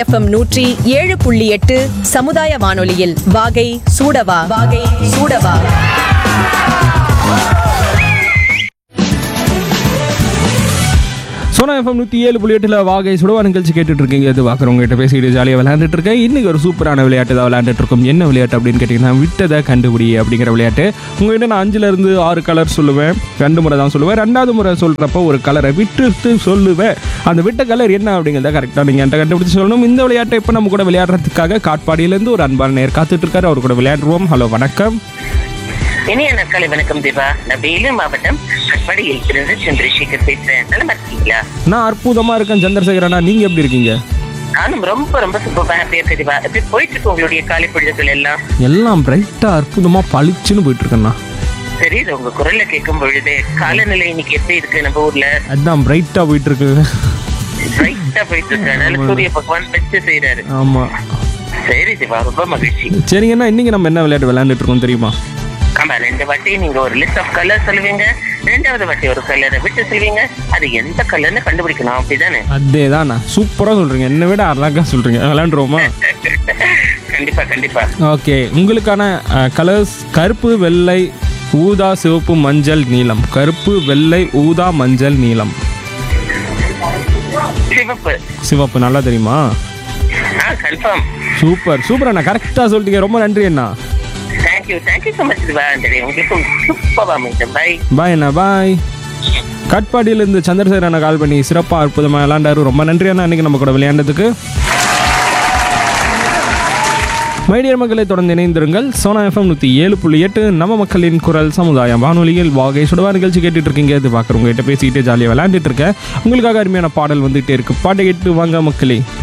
FM நூற்றி ஏழு புள்ளி எட்டு சமுதாய வானொலியில் வாகை சூடவா வாகை சூடவா சோனா எஃப்எம் நூற்றி ஏழு புள்ளி எட்டில் வாகை சுடவா நிகழ்ச்சி கேட்டுட்டு இருக்கீங்க இது பார்க்குறவங்க கிட்ட பேசிட்டு ஜாலியாக விளையாண்டுட்டு இருக்கேன் இன்னைக்கு ஒரு சூப்பரான விளையாட்டு தான் விளையாண்டுட்டு இருக்கோம் என்ன விளையாட்டு அப்படின்னு கேட்டிங்கன்னா விட்டதை கண்டுபிடி அப்படிங்கிற விளையாட்டு உங்ககிட்ட நான் அஞ்சுல இருந்து ஆறு கலர் சொல்லுவேன் ரெண்டு முறை தான் சொல்லுவேன் ரெண்டாவது முறை சொல்கிறப்போ ஒரு கலரை விட்டு சொல்லுவேன் அந்த விட்ட கலர் என்ன அப்படிங்கிறத கரெக்டாக நீங்கள் என்கிட்ட கண்டுபிடிச்சு சொல்லணும் இந்த விளையாட்டை இப்போ நம்ம கூட விளையாடுறதுக்காக காட்பாடியிலேருந்து ஒரு அன்பான நேர் காத்துட்டு இருக்காரு அவர் கூட விளையாடுவோம் ஹலோ வணக்கம் இனிய நாட்களை வணக்கம் தேவா நான் வேலூர் மாவட்டம் கட்பாடியில் இருந்து சந்திரசேகர் பேசுறேன் நல்லா இருக்கீங்களா நான் அற்புதமாக இருக்கேன் சந்திரசேகரண்ணா நீங்கள் எப்படி இருக்கீங்க நானும் ரொம்ப ரொம்ப சூப்பர் ஹாப்பியா இருக்கேன் தேவா எப்படி போயிட்டு இருக்கு உங்களுடைய காலை பொழுதுகள் எல்லாம் எல்லாம் பிரைட்டாக அற்புதமாக பளிச்சுன்னு போயிட்டு இருக்கேண்ணா சரி இது உங்க குரல்ல கேட்கும் பொழுது காலநிலை இன்னைக்கு எப்படி இருக்கு நம்ம ஊர்ல அதான் பிரைட்டாக போயிட்டு இருக்கு பிரைட்டா போயிட்டு இருக்கு அதனால சூரிய பகவான் வச்சு செய்யறாரு ஆமாம் சரி தேவா ரொம்ப மகிழ்ச்சி சரிங்கண்ணா இன்னைக்கு நம்ம என்ன விளையாட்டு விளையாண்டுட்டு இருக்கோம் தெரியுமா ஆமா ரெண்டு வாட்டி நீங்க ஒரு லிஸ்ட் ஆஃப் கலர் சொல்லுவீங்க ரெண்டாவது வாட்டி ஒரு கலரை விட்டு சொல்லுவீங்க அது எந்த கலர்னு கண்டுபிடிக்கணும் அப்படிதானே அதே தான்ண்ணா சூப்பராக சொல்கிறீங்க என்னை விட அழகாக சொல்கிறீங்க விளையாண்டுருவோமா கண்டிப்பா கண்டிப்பா ஓகே உங்களுக்கான கலர்ஸ் கருப்பு வெள்ளை ஊதா சிவப்பு மஞ்சள் நீலம் கருப்பு வெள்ளை ஊதா மஞ்சள் நீலம் சிவப்பு சிவப்பு நல்லா தெரியுமா ஆ கன்ஃபார்ம் சூப்பர் சூப்பர் அண்ணா கரெக்டாக சொல்லிட்டீங்க ரொம்ப நன்றி அண்ணா thank you thank you so much Diva உங்களுக்கு சூப்பராக அமைச்சேன் பை பாய் அண்ணா பாய் கட்பாடியிலேருந்து சந்திரசேகர் அண்ணா கால் பண்ணி சிறப்பாக அற்புதமாக விளையாண்டாரு ரொம்ப நன்றி அண்ணா இன்னைக்கு நம்ம கூட விளையாண்டதுக்கு மைடியர் மக்களை தொடர்ந்து இணைந்திருங்கள் சோனா எஃப்எம் நூற்றி ஏழு புள்ளி எட்டு நம்ம மக்களின் குரல் சமுதாயம் வானொலியில் வாகை சுடவா நிகழ்ச்சி கேட்டுட்டு இருக்கீங்க இது பார்க்குறவங்க கிட்ட பேசிக்கிட்டு ஜாலியாக விளையாண்டுட்டு இருக்கேன் உங்களுக்காக அருமையான பாடல் வந்துகிட்டே இருக்கு பாட்டை கேட்டு வாங்க மக்களே